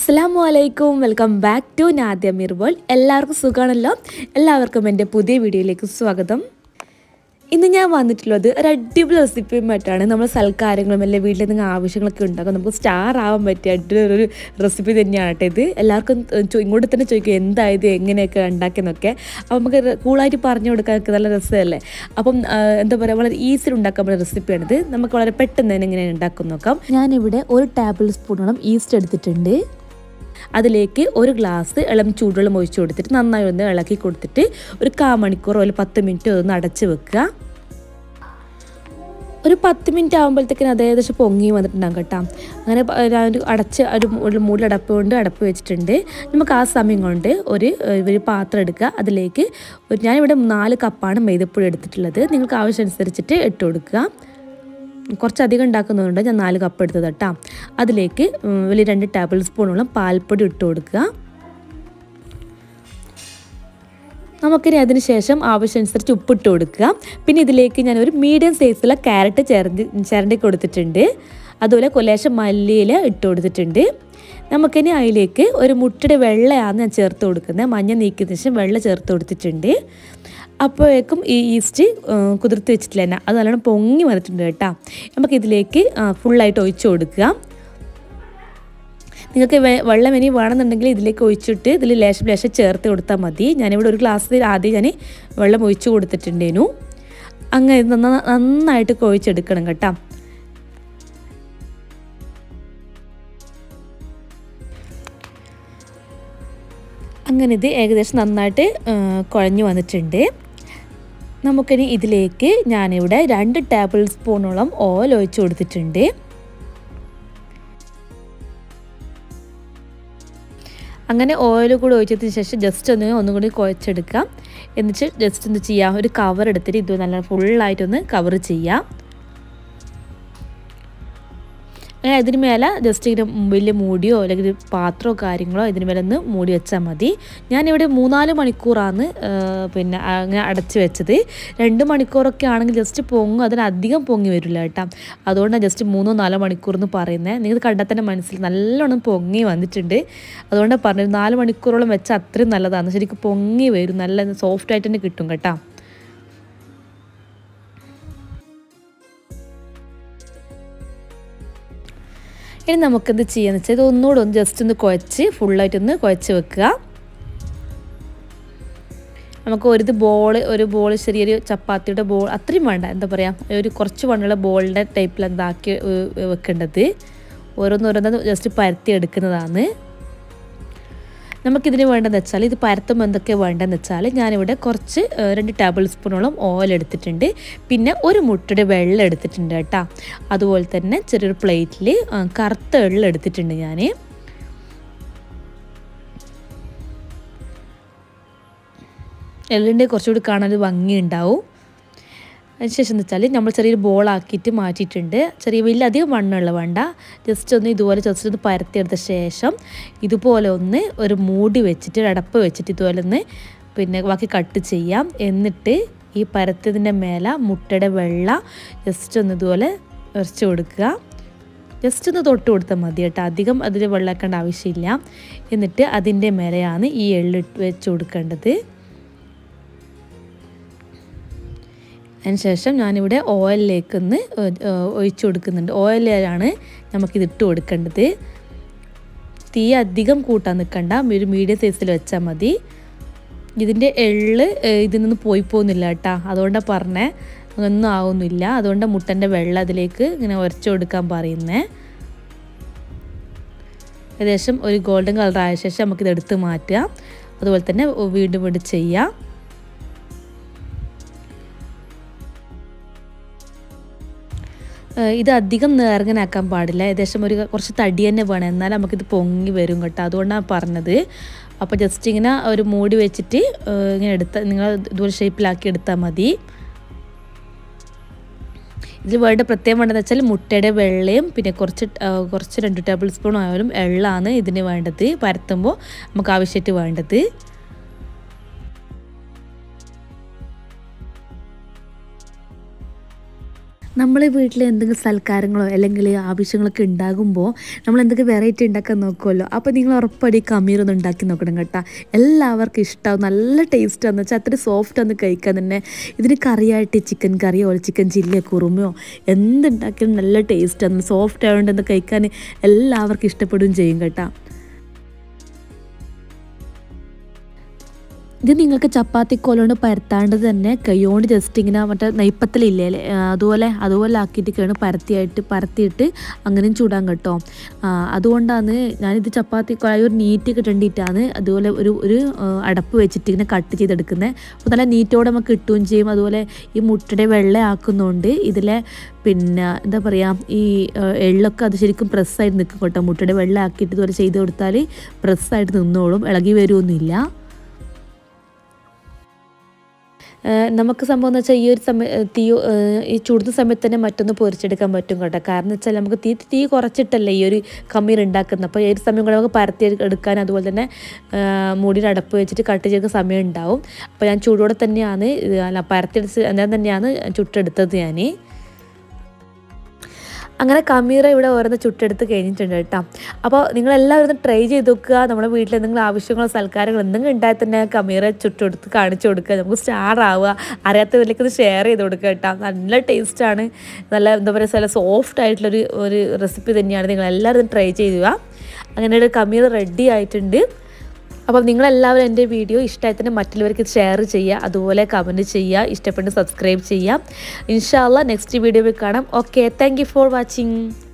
അസ്സാം വലൈക്കും welcome back to നാദ്യ മിർബോൾ എല്ലാവർക്കും സുഖമാണല്ലോ എല്ലാവർക്കും എൻ്റെ പുതിയ വീഡിയോയിലേക്ക് സ്വാഗതം ഇന്ന് ഞാൻ വന്നിട്ടുള്ളത് ഒരു അടിപൊളി റെസിപ്പിയുമായിട്ടാണ് നമ്മൾ സൽക്കാരങ്ങളും അല്ലെങ്കിൽ വീട്ടിൽ എന്തെങ്കിലും ആവശ്യങ്ങളൊക്കെ ഉണ്ടാകും നമുക്ക് സ്റ്റാർ ആവാൻ പറ്റിയ അടിപൊളി ഒരു റെസിപ്പി തന്നെയാണ് കേട്ടോ ഇത് എല്ലാവർക്കും ചോ- ഇങ്ങോട്ട് തന്നെ ചോദിക്കും എന്തായത് എങ്ങനെയൊക്കെ ഉണ്ടാക്കിയെന്നൊക്കെ അപ്പോൾ നമുക്ക് കൂളായിട്ട് പറഞ്ഞു കൊടുക്കാനൊക്കെ നല്ല രസമല്ലേ അപ്പം ആ, എന്താ പറയുക വളരെ ഈസിൽ ഉണ്ടാക്കാൻ പറ്റുന്ന റെസിപ്പിയാണിത് നമുക്ക് വളരെ പെട്ടെന്ന് തന്നെ എങ്ങനെ ഉണ്ടാക്കും നോക്കാം ഞാനിവിടെ ഒരു ടേബിൾ സ്പൂണോളം ഈസ്റ്റ് എടുത്തിട്ടുണ്ട് അതിലേക്ക് ഒരു ഗ്ലാസ് ഇളം ചൂടുവെള്ളം ഒഴിച്ചു കൊടുത്തിട്ട് നന്നായി ഒന്ന് ഇളക്കി കൊടുത്തിട്ട് ഒരു കാ മണിക്കൂറോ അല്ലെങ്കിൽ പത്ത് മിനിറ്റോ ഒന്ന് അടച്ച് വെക്കുക ഒരു പത്ത് മിനിറ്റ് ആകുമ്പോഴത്തേക്കിന് അത് ഏകദേശം പൊങ്ങി വന്നിട്ടുണ്ടാകും കേട്ടോ അങ്ങനെ പ- ഞാൻ ഒരു അടച്ച് ഒരു മൂ- ഒരു മൂടിലടപ്പ് കൊണ്ട് അടപ്പ് വെച്ചിട്ടുണ്ട് നമുക്ക് ആ സമയം കൊണ്ട് ഒരു ഏഹ്, ഒരു പാത്രം എടുക്കുക അതിലേക്ക് ഒരു ഞാനിവിടെ നാല് കപ്പാണ് മൈദപ്പൊടി എടുത്തിട്ടുള്ളത് നിങ്ങൾക്ക് ആവശ്യമനുസരിച്ചിട്ട് ഇട്ട് കൊടുക്കുക കുറച്ചധികം ഉണ്ടാക്കുന്നതുകൊണ്ട് ഞാൻ നാല് കപ്പ് എടുത്തത് കേട്ടോ അതിലേക്ക് ഉം, വലിയ രണ്ട് ടേബിൾ സ്പൂണോളം പാൽപ്പൊടി ഇട്ട് കൊടുക്കുക നമുക്കിനി അതിന് ശേഷം ആവശ്യമനുസരിച്ച് ഉപ്പിട്ട് കൊടുക്കുക പിന്നെ ഇതിലേക്ക് ഞാൻ ഒരു മീഡിയം സൈസിലുള്ള ക്യാരറ്റ് ചേർന്ന് ചിരണ്ടി കൊടുത്തിട്ടുണ്ട് അതുപോലെ കൊലേശം മല്ലിയില ഇട്ട് കൊടുത്തിട്ടുണ്ട് നമുക്കിനി അതിലേക്ക് ഒരു മുട്ടയുടെ വെള്ളയാണ് ഞാൻ ചേർത്ത് കൊടുക്കുന്നത് മഞ്ഞ നീക്കിയതിന് ശേഷം വെള്ള ചേർത്ത് കൊടുത്തിട്ടുണ്ട് അപ്പോഴേക്കും ഈ ഈസ്റ്റ് ആ, കുതിർത്ത് വെച്ചിട്ടില്ല തന്നെ അത് നല്ലോണം പൊങ്ങി വന്നിട്ടുണ്ട് കേട്ടോ നമുക്കിതിലേക്ക് ഫുള്ളായിട്ട് ഒഴിച്ചു കൊടുക്കുക നിങ്ങൾക്ക് വെ- വെള്ളം ഇനി വേണമെന്നുണ്ടെങ്കിൽ ഇതിലേക്ക് ഒഴിച്ചിട്ട് ഇതിൽ ലേശം ലേശം ചേർത്ത് കൊടുത്താൽ മതി ഞാനിവിടെ ഒരു ഗ്ലാസ്സിൽ ആദ്യം ഞാൻ വെള്ളം ഒഴിച്ചു കൊടുത്തിട്ടുണ്ടേനു അങ്ങനെ ഇത് നന്ന- നന്നായിട്ട് കൊഴിച്ചെടുക്കണം കേട്ടോ അങ്ങനെ ഇത് ഏകദേശം നന്നായിട്ട് ആ, കുഴഞ്ഞു വന്നിട്ടുണ്ട് നമുക്കിനി ഇതിലേക്ക് ഞാനിവിടെ രണ്ട് ടേബിൾ സ്പൂണോളം ഓയിൽ ഒഴിച്ചു കൊടുത്തിട്ടുണ്ട് അങ്ങനെ ഓയിൽ കൂടി ഒഴിച്ചതിന് ശേഷം ജസ്റ്റ് ഒന്ന് ഒന്നും കൂടി കുഴച്ചെടുക്കാം എന്നിട്ട് ജസ്റ്റ് ഒന്ന് ചെയ്യാം ഒരു കവർ എടുത്തിട്ട് ഇത് നല്ല ഫുള്ളായിട്ടൊന്ന് കവർ ചെയ്യാം അങ്ങനെ ഇതിന് മേലെ ജസ്റ്റ് ഇങ്ങനെ വലിയ മൂടിയോ അല്ലെങ്കിൽ ഒരു പാത്രമോ കാര്യങ്ങളോ ഇതിന് മേലെ ഒന്ന് മൂടി വെച്ചാൽ മതി ഞാനിവിടെ മൂന്നാല് മണിക്കൂറാണ് ആ, പിന്നെ അങ്ങനെ അടച്ച് വെച്ചത് രണ്ട് മണിക്കൂറൊക്കെ ആണെങ്കിൽ ജസ്റ്റ് പൊങ്ങും അതിനധികം പൊങ്ങി വരില്ല കേട്ടോ അതുകൊണ്ടാണ് ജസ്റ്റ് മൂന്നോ നാലോ മണിക്കൂർ എന്ന് പറയുന്നത് നിങ്ങൾക്ക് കണ്ടാൽ തന്നെ മനസ്സിൽ നല്ലോണം പൊങ്ങി വന്നിട്ടുണ്ട് അതുകൊണ്ടാണ് പറഞ്ഞത് നാല് മണിക്കൂറോളം വെച്ചാൽ അത്രയും നല്ലതാണ് ശരിക്കും പൊങ്ങി വരും നല്ല സോഫ്റ്റ് ആയിട്ട് തന്നെ കിട്ടും കേട്ടോ ഇനി നമുക്കെന്ത് ചെയ്യാന്ന് വെച്ചാൽ ഇത് ഒന്നുകൂടെ ഒന്ന് ജസ്റ്റ് ഒന്ന് കുഴച്ച് ഫുള്ളായിട്ടൊന്ന് കുഴച്ച് വെക്കുക നമുക്ക് ഒരു ബോൾ ഒരു ബോൾ ചെറിയൊരു ചപ്പാത്തിയുടെ ബോൾ അത്രയും വേണ്ട എന്താ പറയുക ഒരു കുറച്ച് വണ്ണുള്ള ബോളിൻ്റെ ടൈപ്പിൽ എന്താക്കി ഏഹ്, വെക്കേണ്ടത് ഓരോന്നോരോന്ന് ജസ്റ്റ് പരത്തി എടുക്കുന്നതാണ് നമുക്കിതിന് വേണ്ടതെന്ന് വെച്ചാൽ ഇത് പരത്തുമ്പോൾ എന്തൊക്കെ വേണ്ടതെന്ന് വെച്ചാൽ ഞാനിവിടെ കുറച്ച് ഏഹ്, രണ്ട് ടേബിൾ സ്പൂണോളം ഓയിൽ എടുത്തിട്ടുണ്ട് പിന്നെ ഒരു മുട്ടയുടെ വെള്ളം എടുത്തിട്ടുണ്ട് കേട്ടോ അതുപോലെ തന്നെ ചെറിയൊരു പ്ലേറ്റിൽ കറുത്ത വെള്ളം എടുത്തിട്ടുണ്ട് ഞാൻ എള്ളിൻ്റെ കുറച്ചുകൂടി കാണാൻ ഒരു ഭംഗിയുണ്ടാവും അതിനുശേഷം എന്ന് വെച്ചാൽ നമ്മൾ ചെറിയൊരു ബോളാക്കിയിട്ട് മാറ്റിയിട്ടുണ്ട് ചെറിയ വലിയ അധികം വണ്ണമുള്ള വേണ്ട ജസ്റ്റ് ഒന്ന് ഇതുപോലെ ജസ്റ്റ് ഒന്ന് പരത്തിയെടുത്ത ശേഷം ഇതുപോലെ ഒന്ന് ഒരു മൂടി വെച്ചിട്ട് ഒരു അടപ്പ് വെച്ചിട്ട് ഇതുപോലെ ഒന്ന് പിന്നെ ബാക്കി കട്ട് ചെയ്യാം എന്നിട്ട് ഈ പരത്തിയതിൻ്റെ മേലെ മുട്ടയുടെ വെള്ള ജസ്റ്റ് ഒന്ന് ഇതുപോലെ ഉരച്ച് കൊടുക്കുക ജസ്റ്റ് ഒന്ന് തൊട്ട് കൊടുത്താൽ മതി കേട്ടോ അധികം അതിൽ വെള്ളമാക്കേണ്ട ആവശ്യമില്ല എന്നിട്ട് അതിൻ്റെ മേലെയാണ് ഈ എള്ള് ഇട്ട് വെച്ച് കൊടുക്കേണ്ടത് അതിനുശേഷം ഞാനിവിടെ ഓയിലിലേക്ക് ഒന്ന് ഒഴിച്ചു കൊടുക്കുന്നുണ്ട് ഓയിലാണ് നമുക്കിത് ഇട്ട് കൊടുക്കേണ്ടത് തീ അധികം കൂട്ടാൻ നിൽക്കണ്ട ഒരു മീഡിയം സൈസിൽ വെച്ചാൽ മതി ഇതിൻ്റെ എള്ള് ഏഹ്, ഇതിൽ നിന്ന് പോയി പോകുന്നില്ല കേട്ടോ അതുകൊണ്ടാണ് പറഞ്ഞേ ഒന്നും ആവുന്നില്ല അതുകൊണ്ട് മുട്ടൻ്റെ വെള്ളം അതിലേക്ക് ഇങ്ങനെ ഉരച്ചു കൊടുക്കാൻ പറയുന്നേ ഏകദേശം ഒരു ഗോൾഡൻ കളർ ആയ ശേഷം നമുക്കിത് എടുത്ത് മാറ്റുക അതുപോലെ തന്നെ വീണ്ടും വീണ്ടും ചെയ്യാം ഏഹ് ഇത് അധികം നേർങ്ങനാക്കാൻ പാടില്ല ഏകദേശം ഒരു കുറച്ച് തടി തന്നെ വേണം എന്നാലും നമുക്കിത് പൊങ്ങി വരും കേട്ടോ അതുകൊണ്ടാണ് പറഞ്ഞത് അപ്പോൾ ജസ്റ്റ് ഇങ്ങനെ ഒരു മൂടി വെച്ചിട്ട് ഏഹ് ഇങ്ങനെ എടുത്ത നിങ്ങൾ ഇതുപോലെ ഷേപ്പിലാക്കി എടുത്താൽ മതി ഇതിൽ വേണ്ട പ്രത്യേകം വേണ്ടതെന്ന് വെച്ചാൽ മുട്ടയുടെ വെള്ളയും പിന്നെ കുറച്ച് ആ, കുറച്ച് രണ്ട് ടേബിൾ സ്പൂൺ ആയാലും എള്ളാണ് ഇതിന് വേണ്ടത് പരത്തുമ്പോൾ നമുക്ക് ആവശ്യമായിട്ട് വേണ്ടത് നമ്മളെ വീട്ടിൽ എന്തെങ്കിലും സൽക്കാരങ്ങളോ അല്ലെങ്കിൽ ആവശ്യങ്ങളൊക്കെ ഉണ്ടാകുമ്പോൾ നമ്മൾ എന്തൊക്കെ വെറൈറ്റി ഉണ്ടാക്കാൻ നോക്കുമല്ലോ അപ്പോൾ നിങ്ങൾ ഉറപ്പടി കമീറൊന്ന് ഉണ്ടാക്കി നോക്കണം കേട്ടോ എല്ലാവർക്കും ഇഷ്ടമാവും നല്ല ടേസ്റ്റ് എന്ന് വെച്ചാൽ അത്ര സോഫ്റ്റ് ഒന്ന് കഴിക്കാൻ തന്നെ ഇതിന് കറിയായിട്ട് ചിക്കൻ കറിയോ ചിക്കൻ ചില്ലിയോ കുറുമയോ എന്തുണ്ടാക്കിയാലും നല്ല ടേസ്റ്റാണ് സോഫ്റ്റ് ആയതുകൊണ്ട് ഒന്ന് കഴിക്കാൻ എല്ലാവർക്കും ഇഷ്ടപ്പെടുകയും ചെയ്യും കേട്ടോ ഇത് നിങ്ങൾക്ക് ചപ്പാത്തി കോലോണ്ട് പരത്താണ്ട് തന്നെ കൈയോണ്ട് ജസ്റ്റ് ഇങ്ങനെ മറ്റേ നെയ്പ്പത്തലില്ലേ അല്ലേ ആ, അതുപോലെ അതുപോലെ ആക്കിയിട്ടൊക്കെയാണ് പരത്തിയായിട്ട് പരത്തിയിട്ട് അങ്ങനെയും ചൂടാൻ കേട്ടോ ആ, അതുകൊണ്ടാണ് ഞാനിത് ചപ്പാത്തി കൊ- ഒരു നീറ്റ് കിട്ടേണ്ടിയിട്ടാണ് അതുപോലെ ഒരു ഒരു ആ, അടപ്പ് വെച്ചിട്ട് ഇങ്ങനെ കട്ട് ചെയ്തെടുക്കുന്നത് അപ്പോൾ നല്ല നീറ്റോടെ നമുക്ക് കിട്ടുകയും ചെയ്യും അതുപോലെ ഈ മുട്ടയുടെ വെള്ള ആക്കുന്നതുകൊണ്ട് ഇതിലെ പിന്നെ എന്താ പറയുക ഈ ആ, എള്ളൊക്കെ അത് ശരിക്കും പ്രസ്സായിട്ട് നിൽക്കും കേട്ടോ മുട്ടയുടെ വെള്ള ആക്കിയിട്ട് ഇതുപോലെ ചെയ്ത് കൊടുത്താൽ പ്രസ്സായിട്ട് നിന്നോളും ഇളകി വരുമൊന്നുമില്ല ഏഹ് നമുക്ക് സംഭവം എന്ന് വെച്ചാൽ ഈ ഒരു സമയം തീ ഏഹ് ഈ ചുടുന്ന സമയത്ത് തന്നെ മറ്റൊന്ന് പൊരിച്ചെടുക്കാൻ പറ്റും കേട്ടോ കാരണം എന്ന് വെച്ചാൽ നമുക്ക് തീ തീ കുറച്ചിട്ടല്ലേ ഈ ഒരു കമ്മീർ ഉണ്ടാക്കുന്നത് അപ്പോൾ ഈ ഒരു സമയം കൂടെ നമുക്ക് പരത്തി എടുക്കാൻ അതുപോലെ തന്നെ ഏഹ് മൂടിയുടെ അടപ്പ് വെച്ചിട്ട് കട്ട് ചെയ്ത സമയം ഉണ്ടാവും അപ്പോൾ ഞാൻ ചൂടോടെ തന്നെയാണ് ഇത് അല്ല പരത്തിയെടുത്ത് ഞാൻ തന്നെയാണ് ചുട്ടെടുത്തത് ഞാൻ അങ്ങനെ കമീറ ഇവിടെ ഓരോന്ന് ചുട്ടെടുത്ത് കഴിഞ്ഞിട്ടുണ്ട് കേട്ടോ അപ്പോൾ നിങ്ങളെല്ലാവരും ഒന്ന് ട്രൈ ചെയ്ത് നോക്കുക നമ്മുടെ വീട്ടിൽ എന്തെങ്കിലും ആവശ്യങ്ങളോ സൽക്കാരങ്ങളോ എന്തെങ്കിലും ഉണ്ടായാൽ തന്നെ കമീറ ചുട്ടെടുത്ത് കാണിച്ചു കൊടുക്കുക നമുക്ക് സ്റ്റാർ ആവുക അറിയാത്തവരിലേക്ക് ഇത് ഷെയർ ചെയ്ത് കൊടുക്കുക കേട്ടോ നല്ല ടേസ്റ്റാണ് നല്ല എന്താ പറയുക നല്ല സോഫ്റ്റ് ആയിട്ടുള്ളൊരു ഒരു റെസിപ്പി തന്നെയാണ് നിങ്ങൾ എല്ലാവരും ട്രൈ ചെയ്യുക അങ്ങനെ ഒരു കമീർ റെഡി ആയിട്ടുണ്ട് അപ്പം നിങ്ങളെല്ലാവരും എൻ്റെ വീഡിയോ ഇഷ്ടമായി തന്നെ മറ്റുള്ളവർക്ക് ഷെയർ ചെയ്യുക അതുപോലെ കമൻറ്റ് ചെയ്യുക ഇഷ്ടപ്പെട്ട് സബ്സ്ക്രൈബ് ചെയ്യുക ഇൻഷാല്ല നെക്സ്റ്റ് വീഡിയോയിൽ കാണാം okay thank you for watching